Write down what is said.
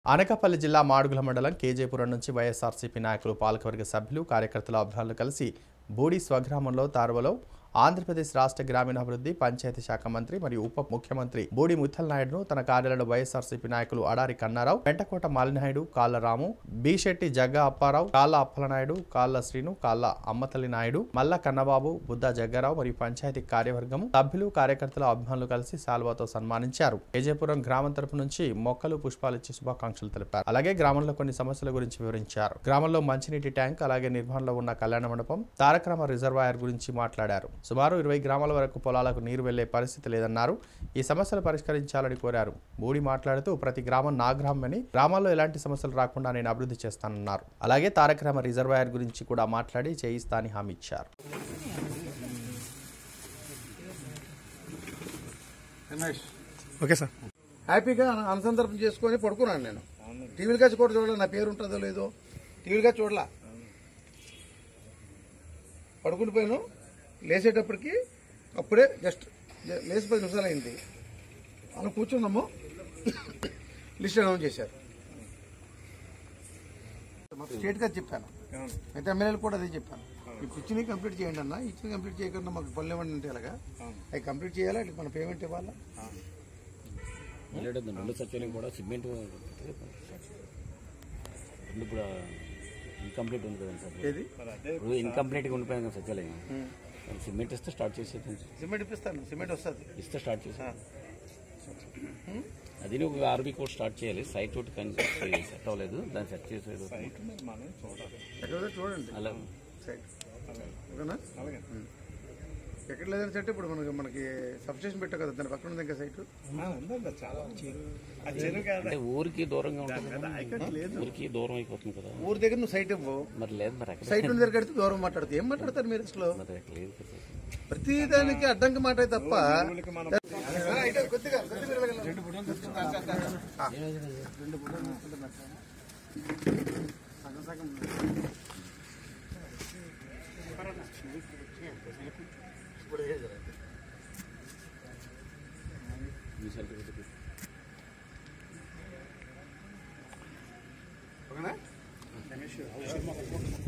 అనకాపల్లి జిల్లా మాడుగుల మండలం కేజేపురం నుంచి వైఎస్ఆర్సీపీ నాయకులు పాలకవర్గ సభ్యులు కార్యకర్తల అభ్యర్థులు కలిసి బూడి స్వగ్రామంలో తార్వలో ఆంధ్రప్రదేశ్ రాష్ట్ర గ్రామీణాభివృద్ధి పంచాయతీ శాఖ మంత్రి మరియు ఉప ముఖ్యమంత్రి బూడి ముత్తల్ నాయుడును తన కార్యాలయంలో వైఎస్ఆర్సీపీ నాయకులు అడారి కన్నారావు వెంటకోట మాలినాయుడు కాళ్ళ రాము బిశెట్టి జగ్గ అప్పారావు కాళ్ళ అప్పలనాయుడు కాళ్ళ శ్రీను కాళ్ళ అమ్మతల్లి నాయుడు మల్ల కన్నబాబు బుద్ధ జగ్గారావు మరియు పంచాయతీ కార్యవర్గం సభ్యులు కార్యకర్తల అభిమానులు కలిసి సాల్వాతో సన్మానించారు కేజేపురం గ్రామం తరపు నుంచి మొక్కలు పుష్పాలు ఇచ్చి శుభాకాంక్షలు తెలిపారు అలాగే గ్రామంలో కొన్ని సమస్యల గురించి వివరించారు గ్రామంలో మంచినీటి ట్యాంక్ అలాగే నిర్మాణంలో ఉన్న కళ్యాణ మండపం తారకరామ రిజర్వాయర్ గురించి మాట్లాడారు సుమారు ఇరవై గ్రామాల వరకు పొలాలకు నీరు వెళ్లే పరిస్థితి లేదన్నారు ఈ సమస్యలు పరిష్కరించాలని కోరారు బూడి మాట్లాడుతూ ప్రతి గ్రామం నా గ్రామమని గ్రామాల్లో ఎలాంటి సమస్యలు రాకుండా నేను అభివృద్ధి చేస్తానన్నారు అలాగే తారకరామ రిజర్వాయర్ గురించి కూడా మాట్లాడి చేయిస్తా అని హామీ ఇచ్చారు రమేష్ ఓకే సార్ హ్యాపీగా అనుసందర్భం చేసుకొని పడుకున్నాను నేను టీవీలు కాచి కూడా చూడలే నా పేరు ఉంటుందో లేదో టీవీలుగా చూడలా పడుకుని పోయాను లేచేటప్పటికి అప్పుడే జస్ట్ జ- లేచి పది నిమిషాలు అయింది మనం కూర్చున్నాము లిస్ట్ అనౌన్స్ చేశారు స్టేట్ గా చెప్పాను అయితే ఎమ్మెల్యేలు కూడా అదే చెప్పాను ఈ పిచ్చిని కంప్లీట్ చేయండి అన్న ఇచ్చిన కంప్లీట్ చేయకుండా మాకు పనులు ఇవ్వండి అంటే ఎలాగా అవి కంప్లీట్ చేయాలా ఇట్లా మన పేమెంట్ ఇవ్వాలా ఆల్రెడీ రెండు సచివాలయం కూడా సిమెంట్ రెండు కూడా ఇన్కంప్లీట్ ఉంది కదండి సార్ ఏది ఇప్పుడు ఇన్కంప్లీట్గా ఉండిపోయింది కదా సచివాలయం మరి సిమెంట్ ఇస్తే స్టార్ట్ చేసేది సిమెంట్ ఇప్పిస్తాను సిమెంట్ వస్తుంది ఇస్తే స్టార్ట్ చేసే అది ఒక ఆర్బీ కోడ్ స్టార్ట్ చేయాలి సైట్ తోటి కానీ సెట్ అవ్వలేదు దాన్ని సెట్ చేసేది ఎక్కడ చూడండి అలా సైడ్ ఓకేనా ఉం. ఎక్కడ లేదని సెట్ ఇప్పుడు మనకి మనకి సబ్స్టేషన్ పెట్టావు కదా దాని పక్కన ఉంది ఇంకా సైట్ అంటే ఊరికి దూరంగా ఉంటుంది ఊరికి దూరం అయిపోతుంది కదా ఊరి దగ్గర నువ్వు సైట్ ఇవ్వు మరి లేదు మరి అక్కడ సైట్ ఉన్న దగ్గర కడితే దూరం మాట్లాడుతూ ఏం మాట్లాడతారు మీరు అసలు మరి అక్కడ లేదు కదా ప్రతి దానికి అడ్డంకి మాట తప్ప అయితే కొద్దిగా, కొద్దిగా వెళ్ళగలరు. ఆ. రెండు బుడలు తీసుకుంటున్నా. సగం సగం. ఇప్పుడు ఏ జరగదు. మీ సర్టిఫికెట్ ఓకేనా